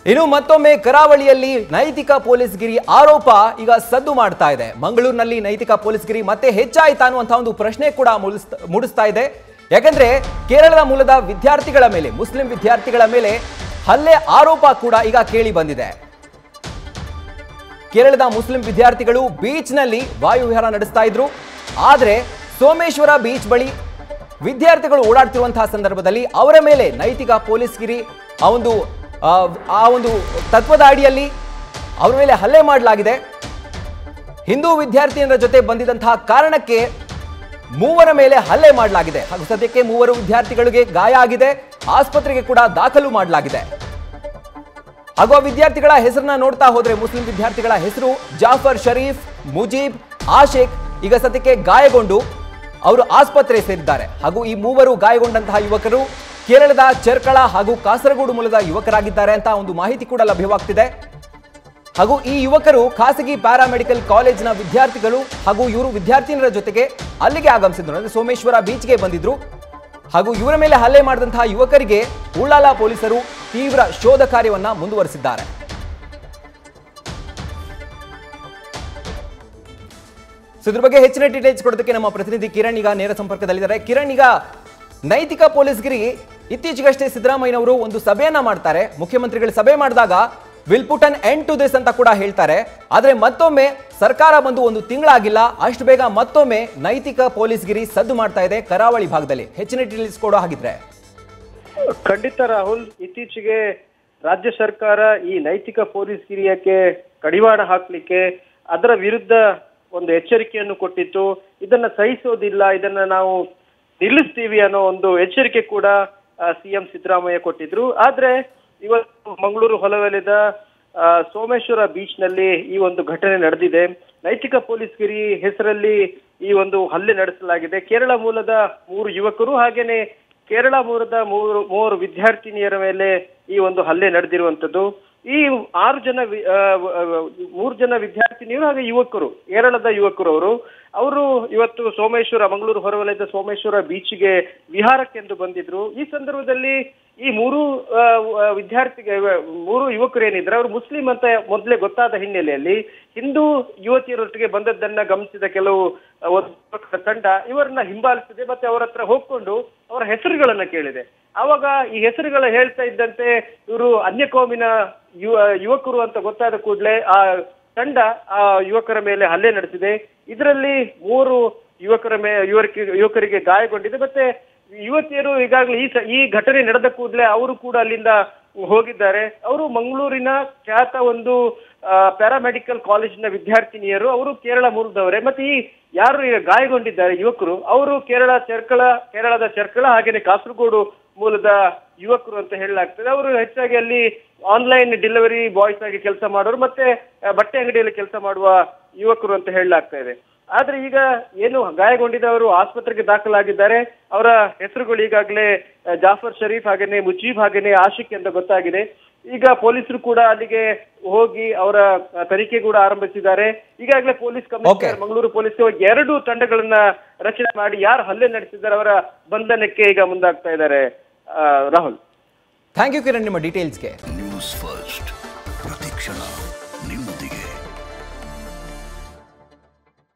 ಇನ್ನು ಮತ್ತೊಮ್ಮೆ ಕರಾವಳಿಯಲ್ಲಿ ನೈತಿಕ ಪೊಲೀಸ್ಗಿರಿ ಆರೋಪ ಈಗ ಸದ್ದು ಮಾಡ್ತಾ ಇದೆ ಮಂಗಳೂರಿನಲ್ಲಿ ನೈತಿಕ ಪೊಲೀಸ್ಗಿರಿ ಮತ್ತೆ ಹೆಚ್ಚಾಯ್ತಾ ಅನ್ನುವಂತಹ ಒಂದು ಪ್ರಶ್ನೆ ಕೂಡ ಮೂಡಿಸ್ತ- ಮೂಡಿಸ್ತಾ ಇದೆ ಯಾಕಂದ್ರೆ ಕೇರಳದ ಮೂಲದ ವಿದ್ಯಾರ್ಥಿಗಳ ಮೇಲೆ ಮುಸ್ಲಿಂ ವಿದ್ಯಾರ್ಥಿಗಳ ಮೇಲೆ ಹಲ್ಲೆ ಆರೋಪ ಕೂಡ ಈಗ ಕೇಳಿ ಬಂದಿದೆ ಕೇರಳದ ಮುಸ್ಲಿಂ ವಿದ್ಯಾರ್ಥಿಗಳು ಬೀಚ್ನಲ್ಲಿ ವಾಯುವಿಹಾರ ನಡೆಸ್ತಾ ಇದ್ರು ಆದ್ರೆ ಸೋಮೇಶ್ವರ ಬೀಚ್ ಬಳಿ ವಿದ್ಯಾರ್ಥಿಗಳು ಓಡಾಡ್ತಿರುವಂತಹ ಸಂದರ್ಭದಲ್ಲಿ ಅವರ ಮೇಲೆ ನೈತಿಕ ಪೊಲೀಸ್ಗಿರಿ ಆ ಒಂದು ಆ, ಆ ಒಂದು ತತ್ವದ ಅಡಿಯಲ್ಲಿ ಅವರ ಮೇಲೆ ಹಲ್ಲೆ ಮಾಡಲಾಗಿದೆ ಹಿಂದೂ ವಿದ್ಯಾರ್ಥಿನಿಯರ ಜೊತೆ ಬಂದಿದ್ದಂತಹ ಕಾರಣಕ್ಕೆ ಮೂವರ ಮೇಲೆ ಹಲ್ಲೆ ಮಾಡಲಾಗಿದೆ ಹಾಗೂ ಸದ್ಯಕ್ಕೆ ಮೂವರು ವಿದ್ಯಾರ್ಥಿಗಳಿಗೆ ಗಾಯ ಆಗಿದೆ ಆಸ್ಪತ್ರೆಗೆ ಕೂಡ ದಾಖಲು ಮಾಡಲಾಗಿದೆ ಹಾಗೂ ಆ ವಿದ್ಯಾರ್ಥಿಗಳ ಹೆಸರನ್ನ ನೋಡ್ತಾ ಹೋದ್ರೆ ಮುಸ್ಲಿಂ ವಿದ್ಯಾರ್ಥಿಗಳ ಹೆಸರು ಜಾಫರ್ ಶರೀಫ್ ಮುಜೀಬ್ ಆಶಿಕ್ ಈಗ ಸದ್ಯಕ್ಕೆ ಗಾಯಗೊಂಡು ಅವರು ಆಸ್ಪತ್ರೆ ಸೇರಿದ್ದಾರೆ ಹಾಗೂ ಈ ಮೂವರು ಗಾಯಗೊಂಡಂತಹ ಯುವಕರು ಕೇರಳದ ಚೆರ್ಕಳ ಹಾಗೂ ಕಾಸರಗೋಡು ಮೂಲದ ಯುವಕರಾಗಿದ್ದಾರೆ ಅಂತ ಒಂದು ಮಾಹಿತಿ ಕೂಡ ಲಭ್ಯವಾಗ್ತಿದೆ ಹಾಗೂ ಈ ಯುವಕರು ಖಾಸಗಿ ಪ್ಯಾರಾಮೆಡಿಕಲ್ ಕಾಲೇಜಿನ ವಿದ್ಯಾರ್ಥಿಗಳು ಹಾಗೂ ಇವರು ವಿದ್ಯಾರ್ಥಿನಿಯರ ಜೊತೆಗೆ ಅಲ್ಲಿಗೆ ಆಗಮಿಸಿದ್ರು ಅಂದ್ರೆ ಸೋಮೇಶ್ವರ ಬೀಚ್ಗೆ ಬಂದಿದ್ರು ಹಾಗೂ ಇವರ ಮೇಲೆ ಹಲ್ಲೆ ಮಾಡಿದಂತಹ ಯುವಕರಿಗೆ ಉಳ್ಳಾಲ ಪೊಲೀಸರು ತೀವ್ರ ಶೋಧ ಕಾರ್ಯವನ್ನ ಮುಂದುವರೆಸಿದ್ದಾರೆ ಸೊ ಇದ್ರ ಬಗ್ಗೆ ಹೆಚ್ಚಿನ ಡೀಟೇಲ್ಸ್ ಕೊಡೋದಕ್ಕೆ ನಮ್ಮ ಪ್ರತಿನಿಧಿ ಕಿರಣ್ ಈಗ ನೇರ ಸಂಪರ್ಕದಲ್ಲಿದ್ದಾರೆ ಕಿರಣ್ ಈಗ ನೈತಿಕ ಪೊಲೀಸ್ಗಿರಿ ಇತ್ತೀಚೆಗಷ್ಟೇ ಸಿದ್ದರಾಮಯ್ಯನವರು ಒಂದು ಸಭೆಯನ್ನ ಮಾಡ್ತಾರೆ ಮುಖ್ಯಮಂತ್ರಿಗಳು ಸಭೆ ಮಾಡಿದಾಗ will put an end to this ಅಂತ ಕೂಡ ಹೇಳ್ತಾರೆ ಆದ್ರೆ ಮತ್ತೊಮ್ಮೆ ಸರ್ಕಾರ ಬಂದು ಒಂದು ತಿಂಗಳಾಗಿಲ್ಲ ಅಷ್ಟು ಬೇಗ ಮತ್ತೊಮ್ಮೆ ನೈತಿಕ ಪೊಲೀಸ್ಗಿರಿ ಸದ್ದು ಮಾಡ್ತಾ ಇದೆ ಕರಾವಳಿ ಭಾಗದಲ್ಲಿ ಹೆಚ್ಚಿನ ಡೀಟೇಲ್ಸ್ ಕೊಡೋ ಹಾಗಿದ್ರೆ ಖಂಡಿತ ರಾಹುಲ್ ಇತ್ತೀಚೆಗೆ ರಾಜ್ಯ ಸರ್ಕಾರ ಈ ನೈತಿಕ ಪೊಲೀಸ್ ಗಿರಿಯಕ್ಕೆ ಕಡಿವಾಣ ಹಾಕ್ಲಿಕ್ಕೆ ಅದರ ವಿರುದ್ಧ ಒಂದು ಎಚ್ಚರಿಕೆಯನ್ನು ಕೊಟ್ಟಿತ್ತು ಇದನ್ನ ಸಹಿಸೋದಿಲ್ಲ ಇದನ್ನ ನಾವು ನಿಲ್ಲಿಸ್ತೀವಿ ಅನ್ನೋ ಒಂದು ಎಚ್ಚರಿಕೆ ಕೂಡ ಸಿಎಂ ಸಿದ್ದರಾಮಯ್ಯ ಕೊಟ್ಟಿದ್ರು ಆದ್ರೆ ಇವತ್ತು ಮಂಗಳೂರು ಹೊಲವಲಯದ ಆ, ಸೋಮೇಶ್ವರ ಬೀಚ್ ನಲ್ಲಿ ಈ ಒಂದು ಘಟನೆ ನಡೆದಿದೆ ನೈತಿಕ ಪೊಲೀಸ್ ಗಿರಿ ಹೆಸರಲ್ಲಿ ಈ ಒಂದು ಹಲ್ಲೆ ನಡೆಸಲಾಗಿದೆ ಕೇರಳ ಮೂಲದ ಮೂರು ಯುವಕರು ಹಾಗೇನೆ ಕೇರಳ ಮೂಲದ ಮೂರು ಮೂವರು ವಿದ್ಯಾರ್ಥಿನಿಯರ ಮೇಲೆ ಈ ಒಂದು ಹಲ್ಲೆ ನಡೆದಿರುವಂತದ್ದು ಈ ಆರು ಜನ ವಿ- ಆ, ಆ, ಮೂರು ಜನ ವಿದ್ಯಾರ್ಥಿನಿಯರು ಹಾಗೆ ಯುವಕರು ಕೇರಳದ ಯುವಕರು ಅವರು ಅವರು ಇವತ್ತು ಸೋಮೇಶ್ವರ ಮಂಗಳೂರು ಹೊರವಲಯದ ಸೋಮೇಶ್ವರ ಬೀಚ್ಗೆ ವಿಹಾರಕ್ಕೆಂದು ಬಂದಿದ್ರು ಈ ಸಂದರ್ಭದಲ್ಲಿ ಈ ಮೂರು ಆ, ಆ, ವಿದ್ಯಾರ್ಥಿ ಮೂರು ಯುವಕರು ಏನಿದ್ರೆ ಅವರು ಮುಸ್ಲಿಂ ಅಂತ ಮೊದಲೇ ಗೊತ್ತಾದ ಹಿನ್ನೆಲೆಯಲ್ಲಿ ಹಿಂದೂ ಯುವತಿಯರೊಟ್ಟಿಗೆ ಬಂದದ್ದನ್ನ ಗಮನಿಸಿದ ಕೆಲವು ಆ, ಒಂದು ಯುವಕರ ತಂಡ ಇವರನ್ನ ಹಿಂಬಾಲಿಸಿದೆ ಮತ್ತೆ ಅವರ ಹತ್ರ ಹೋಗ್ಕೊಂಡು ಅವರ ಹೆಸರುಗಳನ್ನ ಕೇಳಿದೆ ಆವಾಗ ಈ ಹೆಸರುಗಳ ಹೇಳ್ತಾ ಇದ್ದಂತೆ ಇವರು ಅನ್ಯ ಕೋಮಿನ ಯುವ ಯುವಕರು ಅಂತ ಗೊತ್ತಾದ ಕೂಡಲೇ ಆ ತಂಡ ಆ ಯುವಕರ ಮೇಲೆ ಹಲ್ಲೆ ನಡೆಸಿದೆ ಇದರಲ್ಲಿ ಮೂರು ಯುವಕರ ಮೇ ಯುವಕರಿಗೆ ಯುವಕರಿಗೆ ಗಾಯಗೊಂಡಿದೆ ಮತ್ತೆ ಯುವತಿಯರು ಈಗಾಗಲೇ ಈ ಸ- ಈ ಘಟನೆ ನಡೆದ ಕೂಡಲೇ ಅವರು ಕೂಡ ಅಲ್ಲಿಂದ ಹೋಗಿದ್ದಾರೆ ಅವರು ಮಂಗಳೂರಿನ ಖ್ಯಾತ ಒಂದು ಪ್ಯಾರಾಮೆಡಿಕಲ್ ಕಾಲೇಜಿನ ವಿದ್ಯಾರ್ಥಿನಿಯರು ಅವರು ಕೇರಳ ಮೂಲದವರೇ ಮತ್ತೆ ಈ ಯಾರು ಈಗ ಗಾಯಗೊಂಡಿದ್ದಾರೆ ಯುವಕರು ಅವರು ಕೇರಳ ಚೆರ್ಕಳ ಕೇರಳದ ಚೆರ್ಕಳ ಹಾಗೇನೆ ಕಾಸರಗೋಡು ಮೂಲದ ಯುವಕರು ಅಂತ ಹೇಳಲಾಗ್ತದೆ ಅವರು ಹೆಚ್ಚಾಗಿ ಅಲ್ಲಿ ಆನ್ಲೈನ್ ಡೆಲಿವರಿ ಬಾಯ್ಸ್ ಆಗಿ ಕೆಲಸ ಮಾಡೋರು ಮತ್ತೆ ಆ, ಬಟ್ಟೆ ಅಂಗಡಿಯಲ್ಲಿ ಕೆಲಸ ಮಾಡುವ ಯುವಕರು ಅಂತ ಹೇಳಲಾಗ್ತಾ ಇದೆ ಆದ್ರೆ ಈಗ ಏನು ಗಾಯಗೊಂಡಿದ್ದವರು ಆಸ್ಪತ್ರೆಗೆ ದಾಖಲಾಗಿದ್ದಾರೆ ಅವರ ಹೆಸರುಗಳು ಈಗಾಗಲೇ ಆ, ಜಾಫರ್ ಶರೀಫ್ ಹಾಗೇನೆ ಮುಜೀಬ್ ಹಾಗೇನೆ ಆಶಿಕ್ ಅಂತ ಗೊತ್ತಾಗಿದೆ ಈಗ ಪೊಲೀಸರು ಕೂಡ ಅಲ್ಲಿಗೆ ಹೋಗಿ ಅವರ ಆ, ತನಿಖೆ ಕೂಡ ಆರಂಭಿಸಿದ್ದಾರೆ ಈಗಾಗಲೇ ಪೊಲೀಸ್ ಕಮಿಷನರ್ ಮಂಗಳೂರು ಪೊಲೀಸ್ ಎರಡು ತಂಡಗಳನ್ನ ರಚನೆ ಮಾಡಿ ಯಾರು ಹಲ್ಲೆ ನಡೆಸಿದ್ದಾರೆ ಅವರ ಬಂಧನಕ್ಕೆ ಈಗ ಮುಂದಾಗ್ತಾ ಇದ್ದಾರೆ ಆ, ರಾಹುಲ್ ಥ್ಯಾಂಕ್ ಯು ಕಿರಣ್ ನಿಮ್ಮ ಡೀಟೇಲ್ಸ್ಗೆ ನ್ಯೂಸ್ ಫಸ್ಟ್